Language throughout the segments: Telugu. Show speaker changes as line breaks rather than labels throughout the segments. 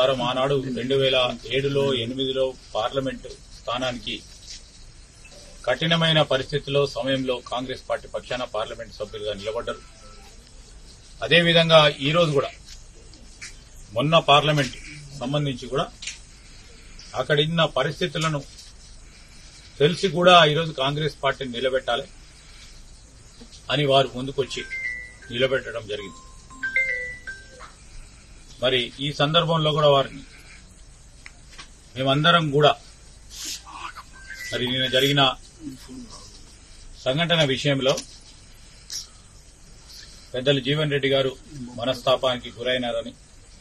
ప్రకారం ఆనాడు రెండు వేల ఏడులో ఎనిమిదిలో పార్లమెంటు స్థానానికి కఠినమైన పరిస్థితిలో సమయంలో కాంగ్రెస్ పార్టీ పక్షాన పార్లమెంట్ సభ్యులుగా నిలబడ్డారు అదేవిధంగా ఈ రోజు కూడా మొన్న పార్లమెంట్ సంబంధించి కూడా అక్కడున్న పరిస్థితులను తెలిసి కూడా ఈరోజు కాంగ్రెస్ పార్టీని నిలబెట్టాలి అని వారు ముందుకొచ్చి నిలబెట్టడం జరిగింది మరి ఈ సందర్భంలో కూడా వారిని మేమందరం కూడా మరి నిన్న జరిగిన సంఘటన విషయంలో పెద్దలు జీవన్ రెడ్డి గారు మనస్తాపానికి గురైనారని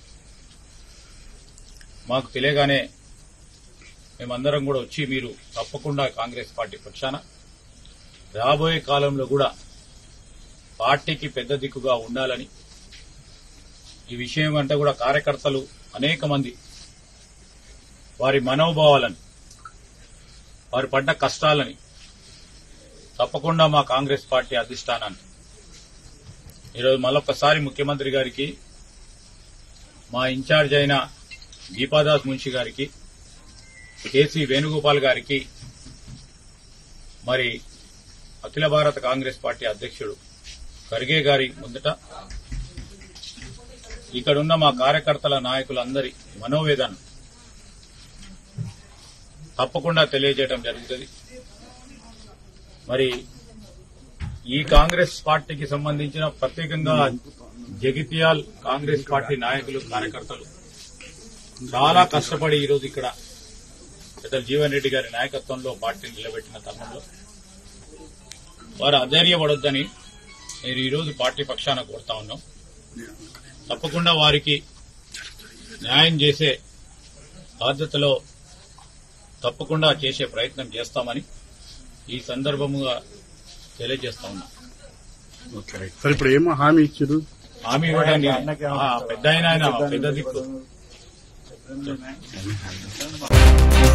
మాకు తెలియగానే మేమందరం కూడా వచ్చి మీరు తప్పకుండా కాంగ్రెస్ పార్టీ పక్షాన రాబోయే కాలంలో కూడా పార్టీకి పెద్ద దిక్కుగా ఉండాలని ఈ విషయం అంటే కూడా కార్యకర్తలు అనేక మంది వారి మనోభావాలని వారు పడ్డ కష్టాలని తప్పకుండా మా కాంగ్రెస్ పార్టీ అధిష్టానాన్ని ఈరోజు మళ్ళొక్కసారి ముఖ్యమంత్రి గారికి మా ఇన్ఛార్జ్ అయిన దీపాదాస్ మున్షి గారికి కేసీ వేణుగోపాల్ గారికి మరి అఖిల భారత కాంగ్రెస్ పార్టీ అధ్యక్షుడు ఖర్గే గారి ముందట ఇక్కడున్న మా కార్యకర్తల నాయకులందరి మనోవేదన తప్పకుండా తెలియజేయడం జరుగుతుంది మరి ఈ కాంగ్రెస్ పార్టీకి సంబంధించిన ప్రత్యేకంగా జగిత్యాల్ కాంగ్రెస్ పార్టీ నాయకులు కార్యకర్తలు చాలా కష్టపడి ఈరోజు ఇక్కడ పెద్దలు జీవన్ రెడ్డి గారి నాయకత్వంలో పార్టీని నిలబెట్టిన తరుణంలో వారు అధైర్యపడొద్దని నేను ఈరోజు పార్టీ పక్షాన కోరుతా ఉన్నాం తప్పకుండా వారికి న్యాయం చేసే బాధ్యతలో తప్పకుండా చేసే ప్రయత్నం చేస్తామని ఈ సందర్భముగా తెలియజేస్తా ఉన్నా
ఓకే రైట్ సార్ ఇప్పుడు ఏమో హామీ ఇచ్చారు
హామీ ఇవ్వడానికి ఆ, పెద్ద ఆయన ఆయన పెద్ద దిక్కు